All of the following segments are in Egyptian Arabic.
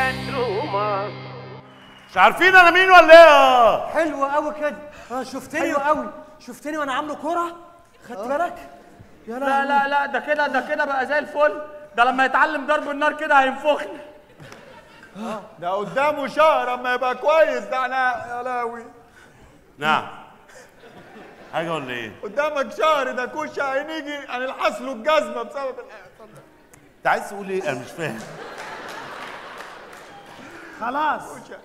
مترومة مش عارفين انا مين ولا ايه حلو قوي كده اه شفتني حلو قوي شفتني وانا عامله كوره خدت بالك يا لا لهوي. لا لا ده كده ده كده بقى زي الفل ده لما يتعلم ضرب النار كده هينفخني ده قدامه شهر اما يبقى كويس ده انا يا لهوي نعم حاجه ولا ايه قدامك شهر ده كوشه هنيجي هنلحس له الجزمه بسبب ال- انت عايز تقول ايه انا مش فاهم خلاص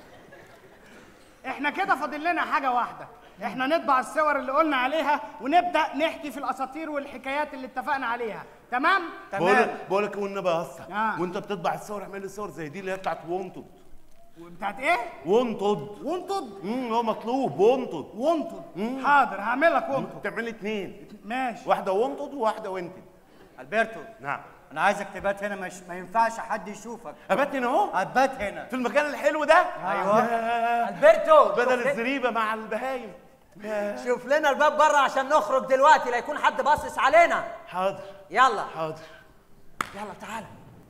احنا كده فاضل لنا حاجه واحده احنا نطبع الصور اللي قلنا عليها ونبدا نحكي في الاساطير والحكايات اللي اتفقنا عليها تمام بقول بقول لك والنبي يا اسطى آه. وانت بتطبع الصور اعمل لي صور زي دي اللي هي بتاعت وونتد بتاعت ايه وونتد وانتد امم هو مطلوب وونتد وانتد حاضر هعمل لك وانتد تعمل لي اتنين ماشي واحده وونتد وواحده وينتد البرتو نعم انا عايزك تبات هنا مش ما ينفعش حد يشوفك ابات هنا اهو هتبات هنا في المكان الحلو ده ايوه ياه. البرتو بدل شوف, الزريبه مع البهايم ياه. شوف لنا الباب بره عشان نخرج دلوقتي لا يكون حد باصص علينا حاضر يلا حاضر يلا تعالى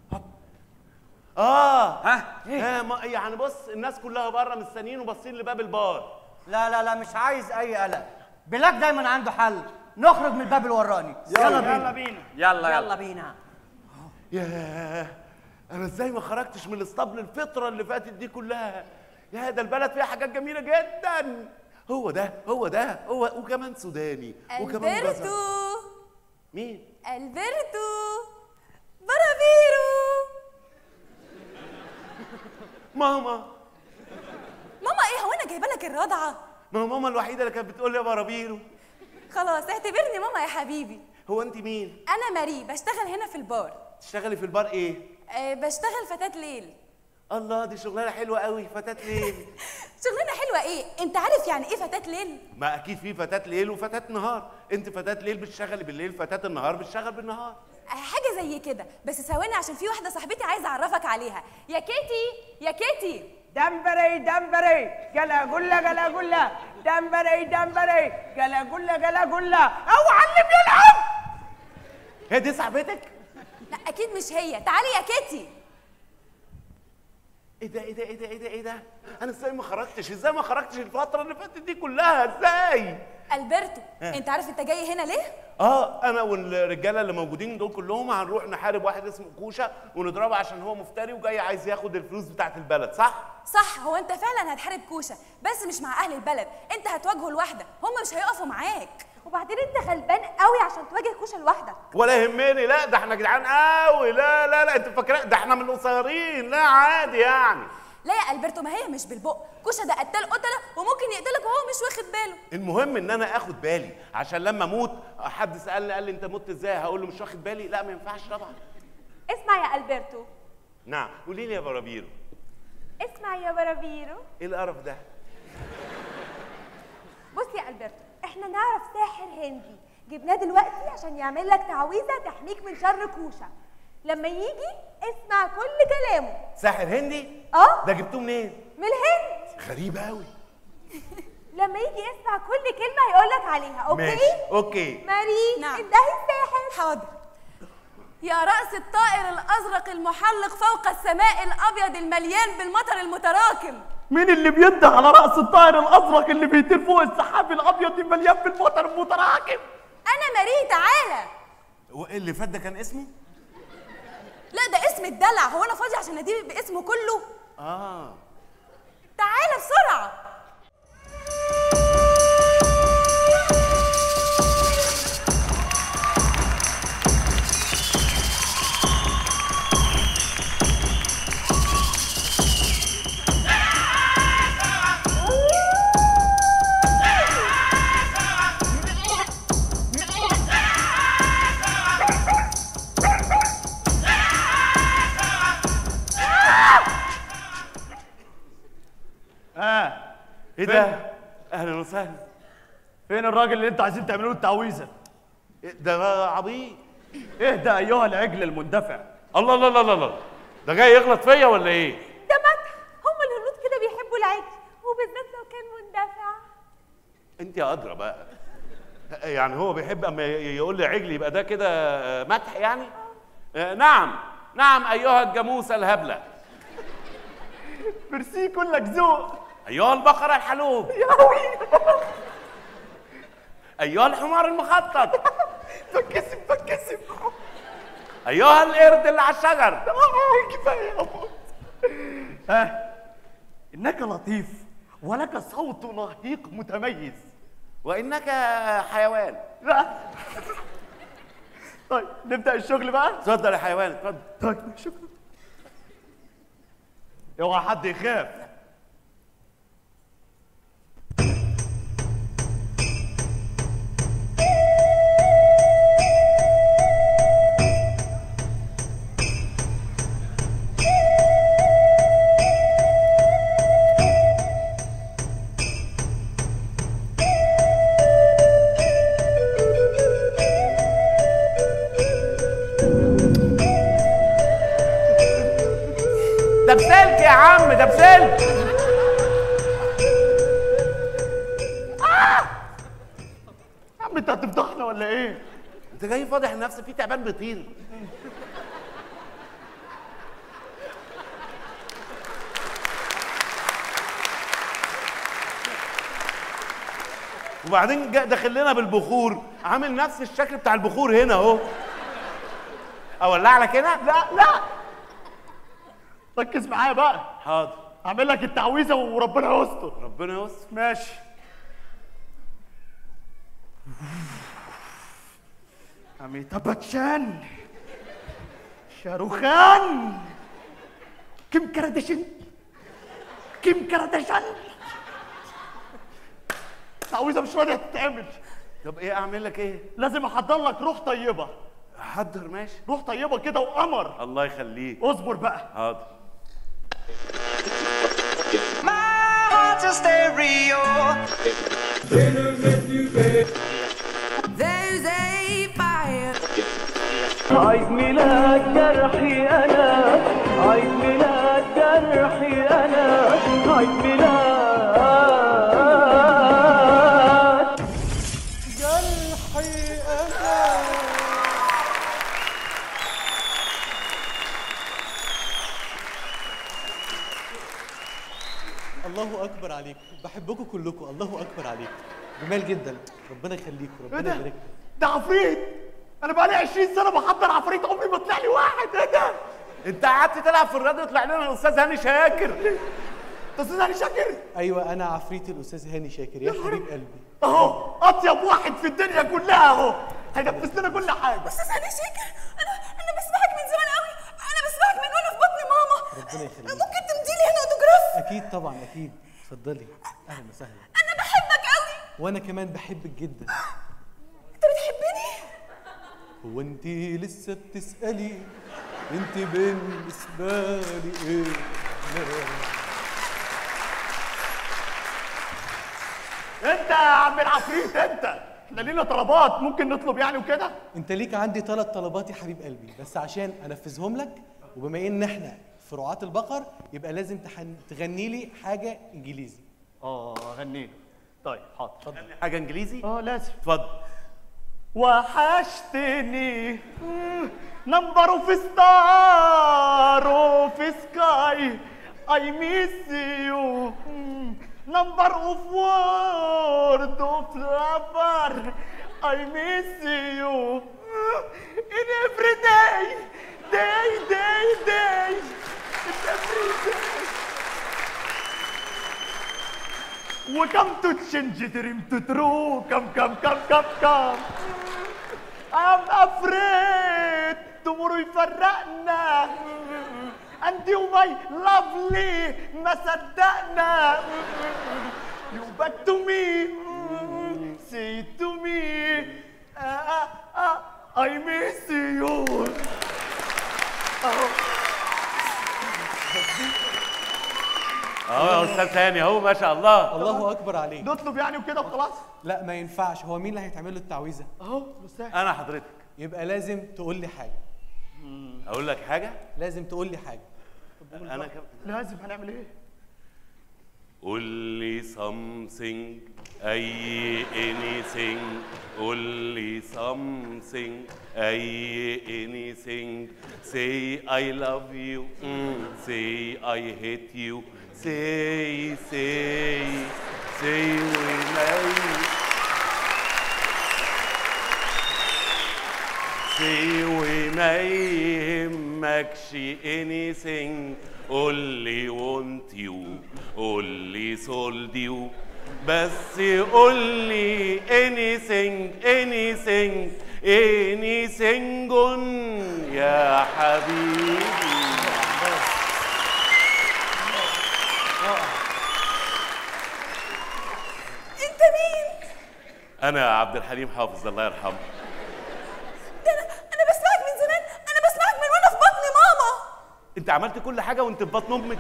اه ها ها ما يعني بص الناس كلها بره مستنيين وباصين لباب البار لا لا لا مش عايز اي قلق بلاك دايما عنده حل نخرج من الباب اللي وراني يلا بينا يلا بينا يلا يلا يلا بينا ياه انا ازاي ما خرجتش من الاسطبل الفتره اللي فاتت دي كلها يا ده البلد فيها حاجات جميله جدا هو ده هو ده هو وكمان سوداني وكمان جزر. البرتو مين البرتو برافيرو ماما ماما ايه هو انا جايبه لك الرضعه ما هو ماما الوحيده اللي كانت بتقول لي يا برابيرو خلاص اعتبرني ماما يا حبيبي هو انت مين انا ماري بشتغل هنا في البار تشتغلي في البار ايه أه بشتغل فتاة ليل الله دي شغلانه حلوه قوي فتاه ليل شغلانه حلوه ايه انت عارف يعني ايه فتاة ليل ما اكيد في فتاه ليل وفتاه نهار انت فتاه ليل بتشتغلي بالليل فتاه النهار بتشتغل بالنهار أه حاجه زي كده بس ثواني عشان في واحده صاحبتي عايزه اعرفك عليها يا كيتي يا كيتي دمبري دمبري جلا جلا جلا جلا دمبري دمبري جلا جلا جلا جلا اوعى اللي بيلعب هي دي صاحبتك لا اكيد مش هي تعالي يا كيتي ايه ده ايه ده ايه ده ايه ده ايه ده انا ازاي ما خرجتش ازاي ما خرجتش الفتره اللي فاتت دي كلها ازاي البرتو انت عارف انت جاي هنا ليه اه انا والرجاله اللي موجودين دول كلهم هنروح نحارب واحد اسمه كوشه ونضربه عشان هو مفتري وجاي عايز ياخد الفلوس بتاعت البلد صح صح هو انت فعلا هتحارب كوشه بس مش مع اهل البلد انت هتواجهه لوحدك هم مش هيقفوا معاك وبعدين انت غلبان قوي عشان تواجه كوشه لوحدك ولا يهمني لا ده احنا جدعان قوي لا لا لا انت فاكره ده احنا من القصيرين لا عادي يعني لا يا البرتو ما هي مش بالبق كوشه ده قتال قتله وممكن يقتلك وهو مش واخد باله المهم ان انا اخد بالي عشان لما اموت حد سالني قال لي انت مت ازاي هقول له مش واخد بالي لا ما ينفعش طبعا اسمع يا البرتو نعم قولي لي يا برابيرو اسمع يا برافيرو ايه القرف ده بص يا البرتو احنا نعرف ساحر هندي جبناه دلوقتي عشان يعمل لك تعويذه تحميك من شر كوشه لما يجي اسمع كل كلامه ساحر هندي اه ده جبتوه منين من الهند غريب قوي لما يجي يسمع كل كلمه هيقول لك عليها اوكي ماشي اوكي ماري نعم. انتهي الساحر حاضر يا رأس الطائر الأزرق المحلق فوق السماء الأبيض المليان بالمطر المتراكم مين اللي بينده على راس الطائر الازرق اللي بيطير فوق السحاب الابيض المليان بالمطر المتراكم أنا ماري تعالى وايه اللي فات ده كان اسمه لا ده اسم الدلع هو أنا فاضي عشان أديه باسمه كله اه تعالى بسرعة اه ايه ده اهلا وسهلا فين الراجل اللي انتوا عايزين تعملوا له التعويذه إيه ده أنا عبيط اهدى ايها العجل المندفع الله الله الله الله الله ده جاي يغلط فيا ولا ايه ده مدح هم الهنود كده بيحبوا العجل وبالذات لو كان مندفع انت يا ادرى بقى يعني هو بيحب اما ي- يقول لي عجل يبقى ده كده آه، مدح يعني آه، نعم نعم ايها الجاموسه الهبله ميرسي كلك ذوق ايها البقره الحلوب ايها الحمار المخطط بتكسب بتكسب ايها القرد اللي على الشجر آه، كفايه يا ابو ها انك لطيف ولك صوت نهيق متميز وانك حيوان لا طيب نبدا الشغل بقى اتفضل يا حيوان اتفضل طيب شكرا اوعى حد يخاف ده بسلك يا عم ده بسلك يا عم انت هتفضحنا ولا ايه انت جاي فاضح النفس في تعبان بيطير وبعدين جا داخل لنا بالبخور عامل نفس الشكل بتاع البخور هنا اهو اولع لك هنا لا لا ركز معايا بقى حاضر هعمل لك التعويذه وربنا يستر ربنا يستر ماشي أميتاب باتشان شاروخان كيم كارداشيان كيم كارداشيان تعويذه مش راضيه تتعمل طب ايه اعمل لك ايه لازم احضر لك روح طيبه حضر ماشي روح طيبه كده وقمر الله يخليك اصبر بقى حاضر There's a fire عيد ميلاد جرحي انا عيد ميلاد جرحي انا عيد ميلاد جرحي انا الله اكبر عليكم بحبكم كلكم الله اكبر عليكم جمال جدا ربنا يخليكم ايه ربنا ده؟ يبارك ده عفريت انا بقالي 20 سنه بحضر عفريت عمري ما طلع لي واحد ايه ده؟ انت قعدت تلعب في الراديو طلع لنا الاستاذ هاني شاكر ده استاذ هاني شاكر ايوه انا عفريت الاستاذ هاني شاكر يا حبيب قلبي اهو اطيب واحد في الدنيا كلها اهو هينفذ لنا كل حاجه استاذ هاني شاكر انا انا بسمعك من زمان قوي انا بسمعك من وانا في بطن ماما ربنا يخليك. ممكن تمدي لي هنا اوتوجراف اكيد طبعا اكيد اتفضلي اهلا وسهلا انا بحبك قوي وانا كمان بحبك جدا انت بتحبني هو انت لسه بتسالي انت بالنسبه لي ايه انت يا عم العفريت انت احنا لينا طلبات ممكن نطلب يعني وكده انت ليك عندي ثلاث طلبات يا حبيب قلبي بس عشان انفذهم لك وبما ان احنا في رعاة البقر يبقى لازم تحن... تغني لي حاجه انجليزي اه غنينا طيب حاضر اتفضل حاجه انجليزي اه لازم اتفضل وحشتني نمبر في ستار في سكاي اي ميس يو نمبر اوف وورد اوف لافر اي ميس يو in every day day day day in every day وكم تو تشنج دريم تو ترو كم كم كم كم كم I'm afraid tomorrow يفرقنا انت وماي لافلي ما صدقنا You back to me Say it to me آه آه آه I miss you أهو. اه يا استاذ هاني اهو ما شاء الله الله اكبر عليك نطلب يعني وكده وخلاص لا ما ينفعش هو مين اللي هيتعمل له التعويذه اهو مستاهل انا حضرتك يبقى لازم تقول لي حاجه اقول لك حاجه لازم تقول لي حاجه انا كم... لازم هنعمل ايه only something أي anything only something أي anything say I love you mm. say I hate you say say say when I say وما يهمكش anything only want you only sold you بس only anything anything anything يا حبيبي انت مين؟ انا عبد الحليم حافظ الله يرحمه ده انا انا بسمعك من زمان انا بسمعك من وانا في بطن ماما انت عملت كل حاجه وانت في بطن امك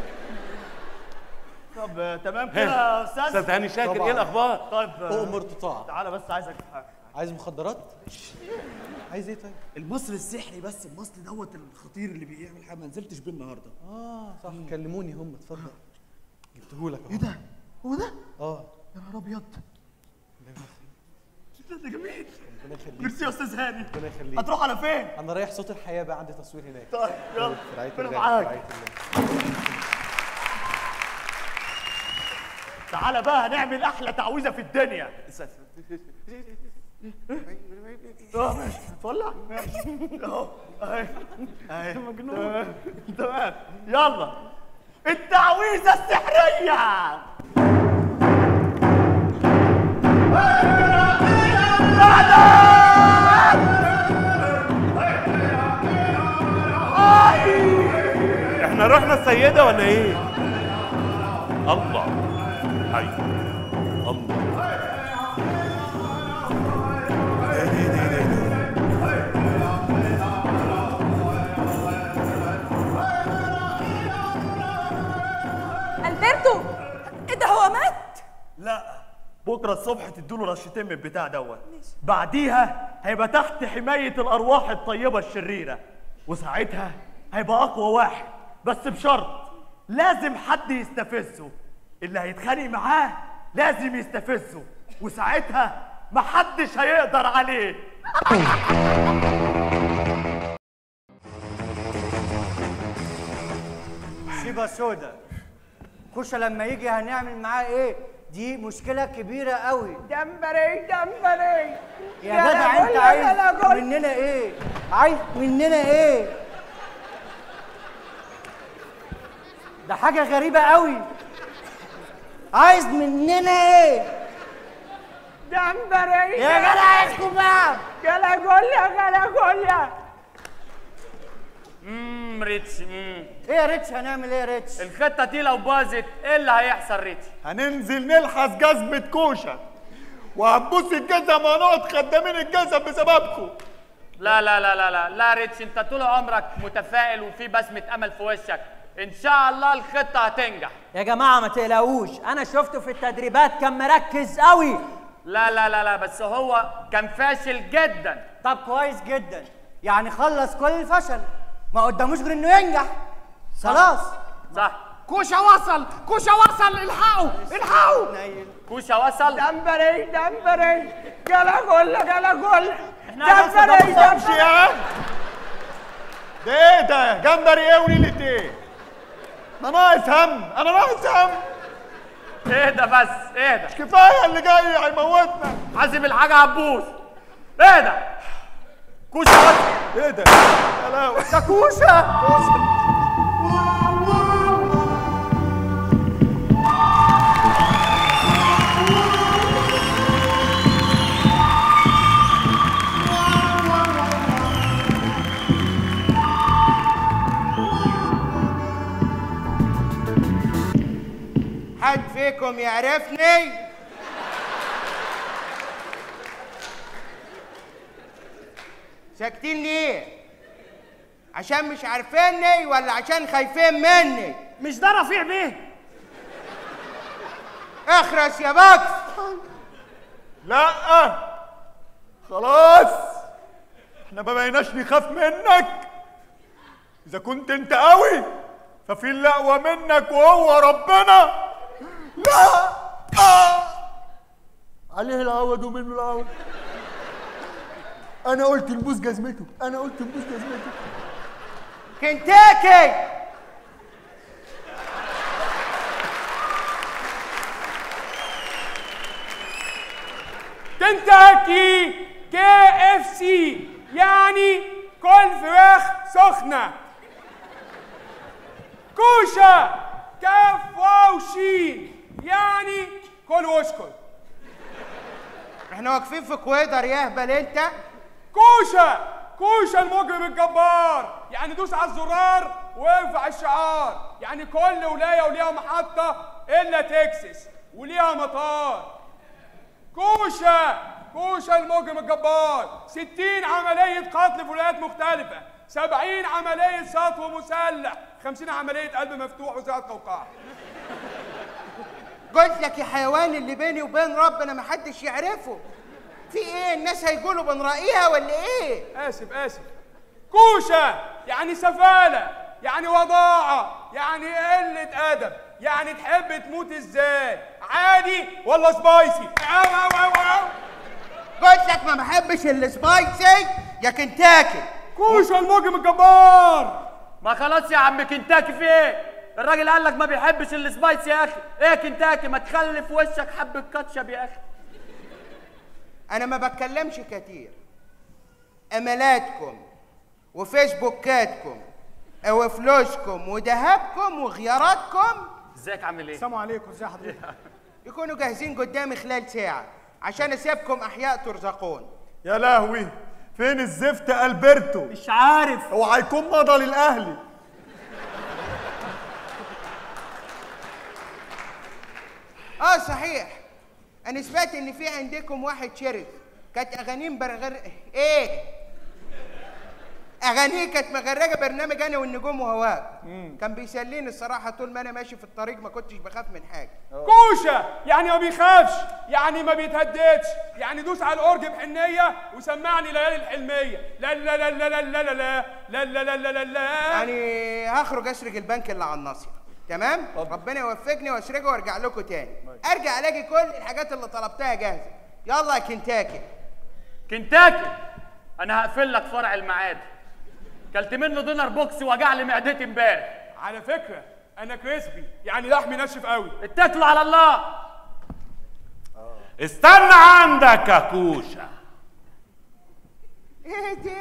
طب آه، تمام ها، كده يا استاذ استاذ هاني شاكر طبعاً. ايه الاخبار طيب آه، أؤمر تطاع تعالى بس عايزك في حاجه عايز مخدرات عايز ايه طيب المصري السحري بس المصري دوت الخطير اللي بيعمل حاجه ما نزلتش بيه النهارده اه صح كلموني هم اتفضل جبتهولك ايه ده هو ده اه يا نهار ابيض ده ده جميل ربنا يخليك ميرسي يا استاذ هاني ربنا يخليك هتروح على فين انا رايح صوت الحياه بقى عندي تصوير هناك طيب يلا في رعايه ربنا الله معاك. في رعايه الله تعالى بقى هنعمل احلى تعويذه في الدنيا اه ماشي هتولع ماشي اهو اهي اهي مجنون تمام يلا التعويذه السحريه احنا رحنا السيده ولا ايه الله حي الله البرتو ايه ده هو مات؟ لا بكره الصبح تدوله رشتين من البتاع دوت بعديها هيبقى تحت حمايه الارواح الطيبه الشريره وساعتها هيبقى اقوى واحد بس بشرط لازم حد يستفزه اللي هيتخانق معاه لازم يستفزه وساعتها محدش هيقدر عليه سيبها سودا كوشة لما يجي هنعمل معاه ايه دي مشكلة كبيرة قوي دمبري دمبري يا جدع انت عايز مننا ايه عايز مننا ايه ده حاجة غريبة قوي عايز مننا ايه دمبري يا جدع اسكت بقى جلا جولة جلا جولة امم ريتش امم ايه يا ريتش هنعمل ايه يا ريتش الخطه دي لو باظت ايه اللي هيحصل ريتش هننزل نلحس جزمة كوشة وهتبوس الجزم وهنقعد خدامين الجزم بسببكم لا لا لا لا لا لا ريتش انت طول عمرك متفائل وفي بسمه امل في وشك ان شاء الله الخطه هتنجح يا جماعه ما تقلقوش انا شفته في التدريبات كان مركز قوي لا لا لا لا بس هو كان فاشل جدا طب كويس جدا يعني خلص كل الفشل ما قداموش غير انه ينجح خلاص صح كوشة وصل كوشة وصل الحقوا الحقوا كوشة وصل دمبري دمبري جلا جولة جلا جولة احنا لسه ما بنفهمش يا عم ده ايه ده جمبري ايه ونيلة ايه انا ناقص هم انا ناقص هم اهدى بس اهدى مش كفايه اللي جاي هيموتنا حاسب الحاجه هتبوظ اهدى كوشة وصل ايه ده يا لهوي ده كوشة حد فيكم يعرفني ساكتين ليه عشان مش عارفيني ولا عشان خايفين مني مش ده رفيع بيه اخرس يا بكس لا خلاص احنا ما بقيناش نخاف منك اذا كنت انت قوي ففي اللي اقوى منك وهو ربنا لا آه. عليه العوض ومنه العوض انا قلت نبوس جزمته انا قلت نبوس جزمته كنتاكي كنتاكي كي اف سي يعني كل فراخ سخنة كوشة كاف واو شين يعني كل واشكل احنا واقفين في كويدر يا اهبل انت كوشة كوشة المجرم الجبار يعني دوس على الزرار وارفع الشعار يعني كل ولاية وليها محطة إلا تكساس وليها مطار كوشة كوشة المجرم الجبار 60 عملية قتل في ولايات مختلفة 70 عملية سطو مسلح 50 عملية قلب مفتوح وزراعة قوقعة قلت لك يا حيوان اللي بيني وبين ربنا ما حدش يعرفه في ايه الناس هيقولوا بنراقيها ولا ايه آسف آسف كوشة يعني سفالة يعني وضاعة يعني قلة أدب يعني تحب تموت ازاي عادي ولا سبايسي أو أو أو أو قلت لك ما بحبش السبايسي يا كنتاكي كوشة المجرم الجبار ما خلاص يا عم كنتاكي في ايه الراجل قال لك ما بيحبش السبايس يا اخي ايه يا كنتاكي ما تخلي في وشك حبه كاتشب يا اخي انا ما بتكلمش كتير املاتكم وفيسبوكاتكم وفلوسكم وذهبكم وغياراتكم ازيك عامل ايه السلام عليكم ازي حضرتك يكونوا جاهزين قدامي خلال ساعة عشان اسيبكم احياء ترزقون يا لهوي فين الزفت البرتو مش عارف هو هيكون مضى للاهلي اه صحيح انا سمعت ان في عندكم واحد شرف كانت اغانيه مبرغر ايه اغانيه كانت مغرجه برنامج انا والنجوم وهواك كان بيسليني الصراحه طول ما انا ماشي في الطريق ما كنتش بخاف من حاجه كوشة يعني ما بيخافش يعني ما بيتهددش يعني دوس على الأورج بحنية وسمعني ليالي الحلمية لا لا لا لا لا لا لا لا لا لا لا لا لا يعني هخرج اسرق البنك اللي على الناصيه تمام ربنا يوفقني واسرقه وارجع لكم تاني ارجع الاقي كل الحاجات اللي طلبتها جاهزه يلا يا كنتاكي كنتاكي انا هقفل لك فرع المعاد كلت منه دينر بوكس وجع لي معدتي امبارح على فكرة أنا كريسبي يعني لحمي ناشف قوي اتكلوا على الله استنى عندك يا كوشة ايه ده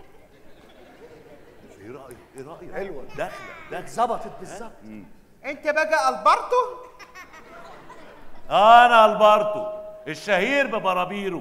ايه رأيك ايه رأيك حلوة داخلة داخلة ظبطت بالظبط انت بقى البرتو انا البرتو الشهير ببرابيرو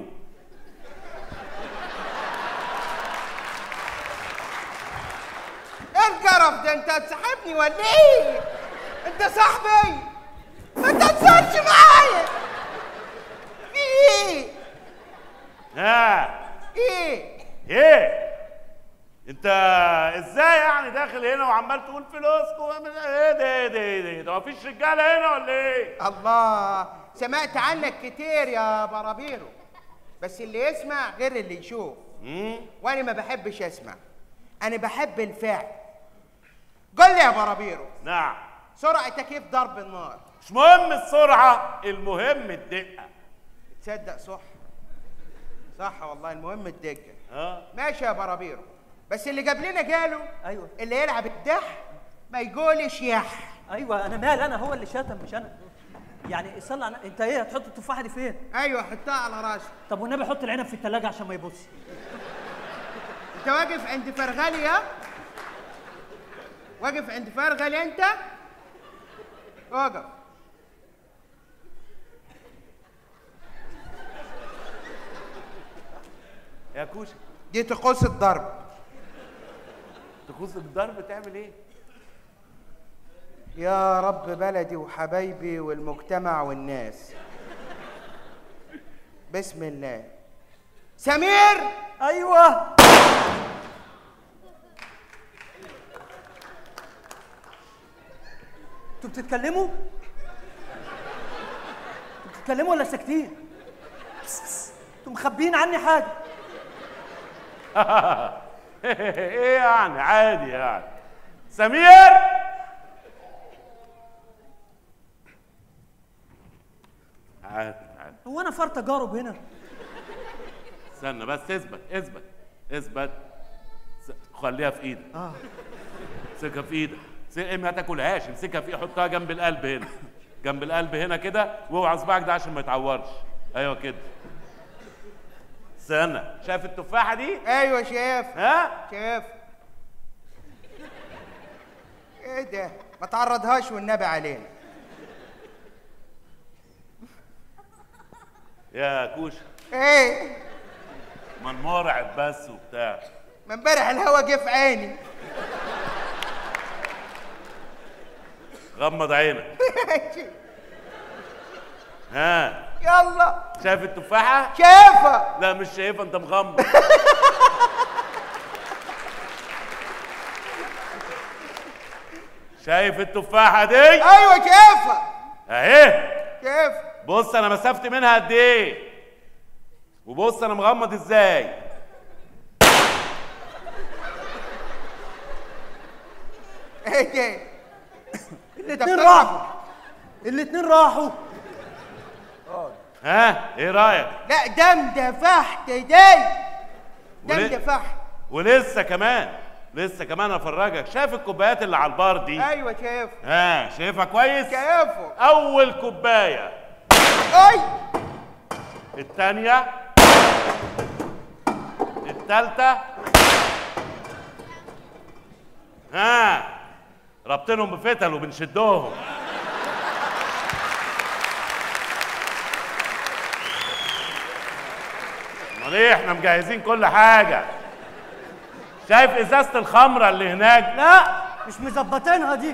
ايه القرف ده انت هتصاحبني ولا ايه انت صاحبي ما تهزرش معايا في ايه ها ايه ايه انت ازاي يعني داخل هنا وعمال تقول فلوسكم وعمال- ايه ده ايه ده ايه ده ايه ده مفيش رجاله هنا ولا ايه الله سمعت عنك كتير يا برابيرو بس اللي يسمع غير اللي يشوف وانا ما بحبش اسمع انا بحب الفعل قل لي يا برابيرو نعم سرعتك كيف ضرب النار مش مهم السرعه المهم الدقه تصدق صح صح والله المهم الدقه اه ماشي يا برابيرو بس اللي قبلنا قالوا ايوه اللي يلعب الدح ما يقولش يح ايوه انا مال انا هو اللي شتم مش انا يعني صلي على انت ايه هتحط التفاحه دي فين ايوه حطها على راسي طب والنبي حط العنب في الثلاجه عشان ما يبص انت واقف عند فرغلي ها واقف عند فرغلي انت واقف يا كوشه دي طقوس الضرب طقوس الضرب تعمل ايه يا رب بلدي وحبايبي والمجتمع والناس بسم الله سمير ايوه انتوا بتتكلموا انتوا بتتكلموا ولا ساكتين بس بس. انتوا مخبيين عني حاجه ايه يعني عادي يعني سمير هو انا فار تجارب هنا استنى بس اثبت اثبت اثبت س- خليها في ايدك اه امسكها في ايدك س- ما تاكلهاش امسكها في حطها جنب القلب هنا جنب القلب هنا كده واوعى صباعك ده عشان ما يتعورش ايوه كده استنى شايف التفاحه دي ايوه شايف ها شايف ايه ده ما تعرضهاش والنبي علينا يا كوش ايه ما المرعب بس وبتاع ما امبارح الهوا جه في عيني غمض عينك ها يلا شايف التفاحه شايفها لا مش شايفها انت مغمض شايف التفاحه دي ايوه شايفها اهي شايف بص انا مسافت منها قد ايه وبص انا مغمض ازاي ايه ده الاتنين راحوا الاتنين راحوا ها ايه رايك لا ده اندفحت دي ده وليه؟ اندفحت ولسه كمان لسه كمان افرجك شايف الكوبايات اللي على البار دي ايوه شايف ها شايفها كويس شايفه اول كوبايه اي الثانيه الثالثه ها ربطنهم بفتل وبنشدهم امال ايه احنا مجهزين كل حاجه شايف ازازه الخمره اللي هناك لا مش مظبطينها دي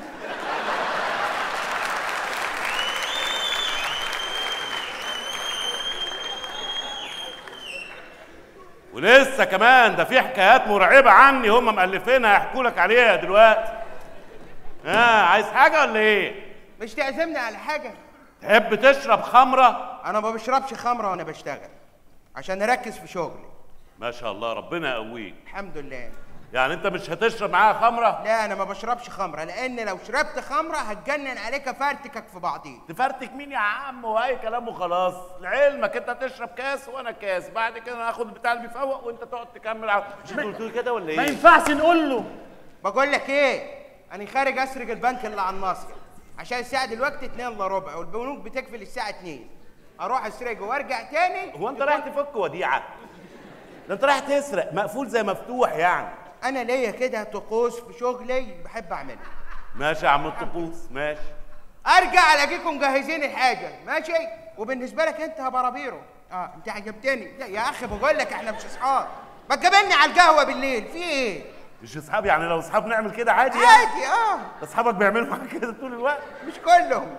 ولسه كمان ده في حكايات مرعبه عني هم مؤلفينها هيحكوا لك عليها دلوقتي ها عايز حاجه ولا ايه مش تعزمني على حاجه تحب تشرب خمره انا ما بشربش خمره وانا بشتغل عشان اركز في شغلي ما شاء الله ربنا يقويك الحمد لله يعني انت مش هتشرب معاها خمره لا انا ما بشربش خمره لان لو شربت خمره هتجنن عليك افرتكك في بعضيه تفرتك مين يا عم واي كلام وخلاص لعلمك انت تشرب كاس وانا كاس بعد كده انا هاخد بتاع اللي بيفوق وانت تقعد تكمل على مش انت قلت لي كده ولا ايه ما ينفعش نقول له بقول لك ايه انا خارج اسرق البنك اللي على الناصيه عشان الساعه دلوقتي 2 الا ربع والبنوك بتقفل الساعه 2 اروح اسرقه وارجع تاني هو انت رايح تفك وديعه ده انت رايح تسرق مقفول زي مفتوح يعني انا ليا كده طقوس في شغلي بحب اعملها ماشي يا عم الطقوس ماشي ارجع الاقيكم مجهزين الحاجه ماشي وبالنسبه لك انت يا برابيرو اه انت عجبتني لا يا اخي بقول لك احنا مش اصحاب ما تقابلني على القهوه بالليل في ايه مش اصحاب يعني لو اصحاب نعمل كده عادي يعني عادي اه اصحابك بيعملوا معاك كده طول الوقت مش كلهم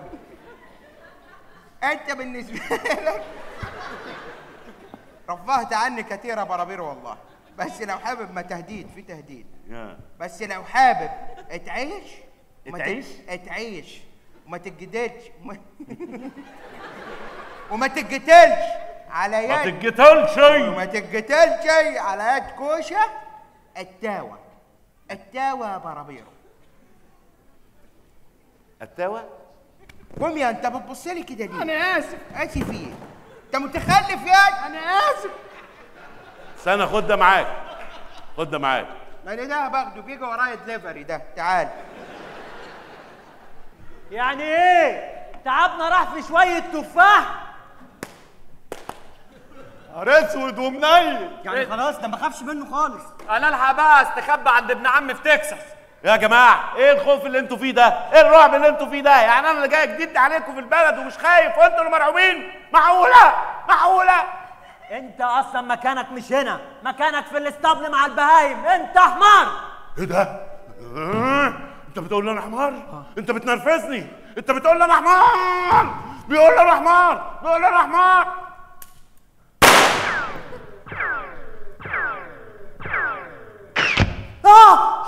انت بالنسبه لك رفهت عني كثير يا برابير والله بس لو حابب ما تهديد في تهديد يا. بس لو حابب اتعيش وما تت- اتعيش؟ اتعيش وما تتجدلش وما- وما تتقتلش على يد ما تتقتلش وما تتقتلش على يد كوشه التاوه التاوه يا برابيرو التاوه قوم يا انت بتبص لي كده ليه؟ انا اسف اسف ايه؟ انت متخلف يا انا اسف استنى خد ده معاك خد ده معاك ما انا ده باخده بيجي ورايا دليفري ده تعال يعني ايه تعبنا راح في شويه تفاح نهار اسود ومنيل يعني خلاص ده ما خافش منه خالص انا الحق بقى استخبى عند ابن عمي في تكساس يا جماعه ايه الخوف اللي انتوا فيه ده ايه الرعب اللي انتوا فيه ده يعني انا اللي جاي جديد عليكم في البلد ومش خايف وانتوا اللي مرعوبين معقوله معقوله انت اصلا مكانك مش هنا مكانك في الاسطبل مع البهايم انت حمار ايه ده آه، انت بتقول لي انا حمار انت بتنرفزني انت بتقول لي انا حمار بيقول لي انا حمار بيقول لي انا حمار اه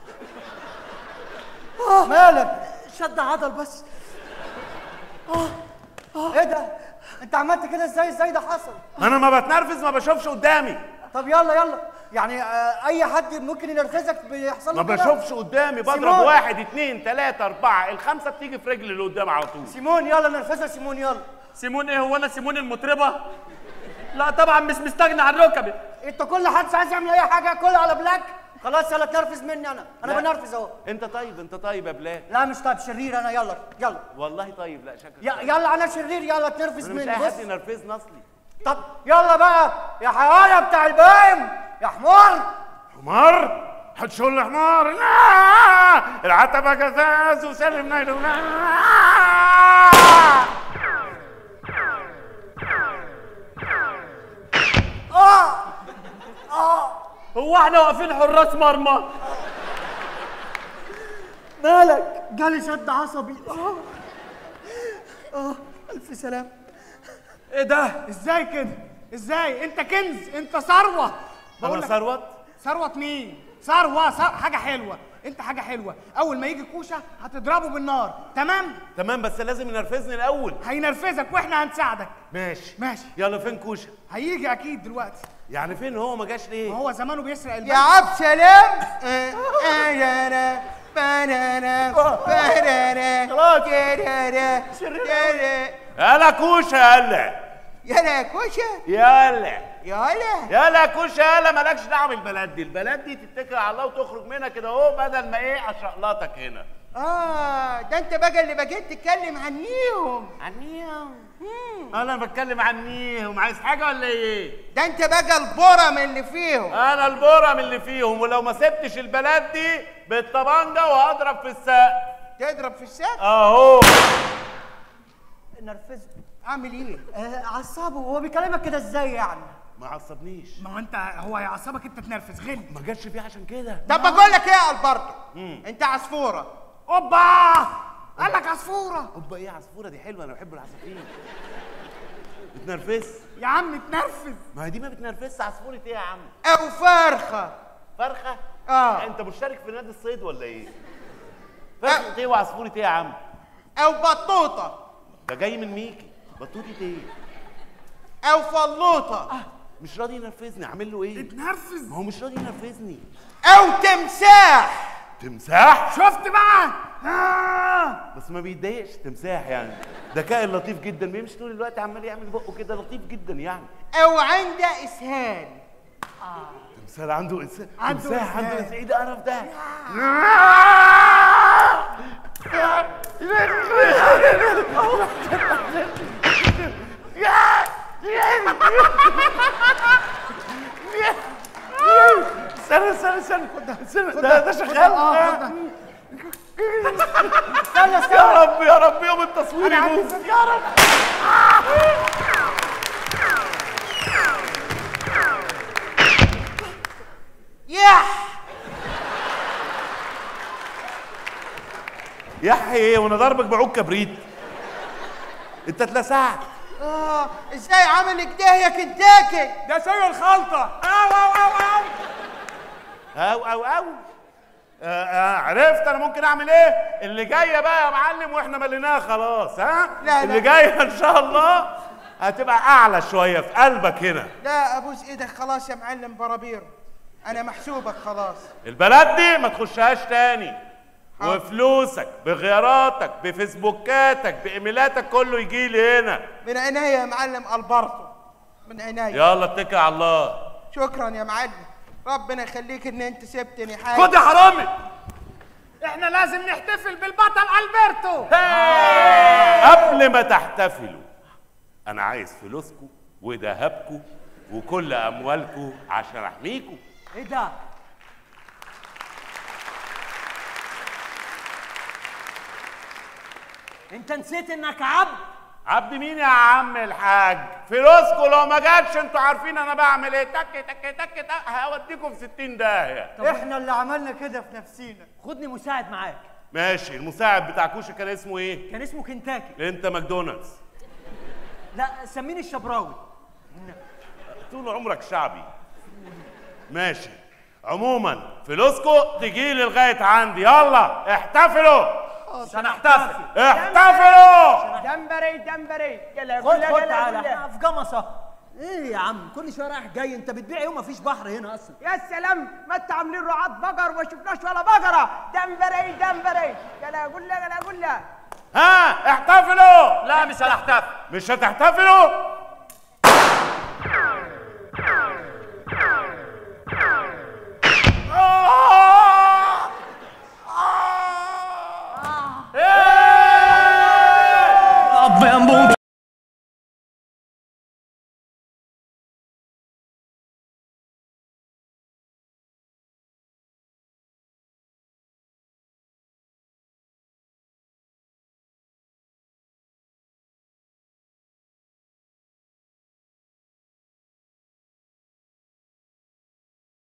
اه مالك شد عضل بس اه اه ايه ده انت عملت كده ازاي ازاي ده حصل انا ما بتنرفز ما بشوفش قدامي طب يلا يلا يعني آه اي حد ممكن ينرفزك بيحصل ما له كده بشوفش قدامي بضرب سيمون. واحد اتنين تلاتة أربعة الخمسة بتيجي في رجلي اللي قدام على طول سيمون يلا نرفزها سيمون يلا سيمون ايه هو انا سيمون المطربه لا طبعا مش مستغني عن ركبي انت كل حد عايز يعمل اي حاجه كل على بلاك خلاص يلا تنرفز مني انا انا لا. بنرفز اهو انت طيب انت طيب يا بلال لا مش طيب شرير انا يلا يلا والله طيب لا شكلك ي- يلا انا شرير يلا تنرفز انا مش مني اي بص حد ينرفزني اصلي طب يلا بقى يا حيوانه بتاع البايم يا حمار حمار هتشول حمار لا العتبة جزاز وسلم نيله لا اه اه هو احنا واقفين حراس مرمى مالك جالي شد عصبي اه اه الف سلام ايه ده ازاي كده ازاي انت كنز انت ثروه بقول انا لك- ثروت ثروه مين ثروه ثر- حاجه حلوه انت حاجه حلوه اول ما يجي كوشه هتضربه بالنار تمام تمام بس لازم ينرفزني الاول هينرفزك واحنا هنساعدك ماشي ماشي يلا فين كوشه هيجي اكيد دلوقتي يعني فين هو ما جاش ليه ما هو زمانه بيسرق البنك يا عبد سلام آه، آه، لا، لا، بانانا، بانانا، خلاص. تيرارا، تيرا. يلا كوشه يلا يلا يا كوشه يلا يلا يلا كوشه يلا مالكش دعوه بالبلد دي البلد دي تتكل على الله وتخرج منها كده اهو بدل ما ايه اشقلطك هنا اه ده انت بقى اللي بقيت تتكلم عنيهم عنيهم انا بتكلم عنيهم عايز حاجه ولا ايه ده انت بقى البرم اللي فيهم انا البرم اللي فيهم ولو ما سبتش البلد دي بالطبنجه وهضرب في السقف تضرب في السقف اهو نرفزه اعمل ايه آه عصابه هو بيكلمك كده ازاي يعني ما عصبنيش ما هو انت هو هيعصبك انت تنرفز غل ما جاتش فيه عشان كده طب بقول لك ايه يا البرتو انت عصفوره اوبا قال لك عصفوره اوبا ايه عصفوره دي حلوه انا بحب العصافير بتنرفز يا عم اتنرفز ما هي دي ما بتنرفزش عصفوره ايه يا عم او فرخه فرخه اه انت مشترك في نادي الصيد ولا ايه فرخه ايه وعصفوره ايه يا عم او بطوطه ده جاي من ميكي بطوطه ايه او فلوطه مش راضي ينرفزني اعمل له ايه اتنرفز ما هو مش راضي ينرفزني او تمساح تمساح شفت بقى آه. بس ما بيتضايقش تمساح يعني ده كائن لطيف جدا بيمشي طول الوقت عمال يعمل بقه كده لطيف جدا يعني او عنده اسهال تمثال عنده إنسان عنده تمساح عنده إنسان. إنسان. ايه ده قرف ده استنى استنى استنى استنى ده ده شغال استنى استنى يا رب يا رب يوم التصوير أنا عندي يبوظ يا رب يح يحيى ايه وانا ضربك بعود كبريت انت اتلسعت اه ازاي عمل كده يا كنتاكي ده شاي الخلطه او او او او او او او آه آه عرفت انا ممكن اعمل ايه اللي جايه بقى يا معلم واحنا مليناها خلاص ها لا، لا. اللي جايه ان شاء الله هتبقى اعلى شويه في قلبك هنا لا ابوس ايدك خلاص يا معلم برابيرو انا محسوبك خلاص البلد دي ما تخشهاش تاني حاضر. وفلوسك بغياراتك بفيسبوكاتك بايميلاتك كله يجي لي هنا من عينيا يا معلم البرتو من عينيا يلا اتكل على الله شكرا يا معلم ربنا يخليك ان انت سبتني حاجه خد يا حرامي احنا لازم نحتفل بالبطل البرتو قبل ما تحتفلوا انا عايز فلوسكم وذهبكم وكل اموالكم عشان احميكم ايه ده انت نسيت انك عبد عبد مين يا عم الحاج فلوسكم لو ما جاتش انتوا عارفين انا بعمل ايه تك تك تك تك هوديكم في 60 داهيه احنا اللي عملنا كده في نفسينا خدني مساعد معاك ماشي المساعد بتاع كوشه كان اسمه ايه كان اسمه كنتاكي انت ماكدونالدز لا سميني الشبراوي طول عمرك شعبي ماشي عموما فلوسكم تجي لي لغايه عندي يلا احتفلوا عشان احتفل احتفلوا دمبري دمبري يلا خد خد تعالى احنا في جمصه ايه يا عم كل شويه رايح جاي انت بتبيع ايه ومفيش بحر هنا اصلا يا سلام ما انت عاملين رعاة بقر وما شفناش ولا بقرة دمبري دمبري يلا قول لا يلا قول لا ها احتفلوا لا مش هنحتفل مش هتحتفلوا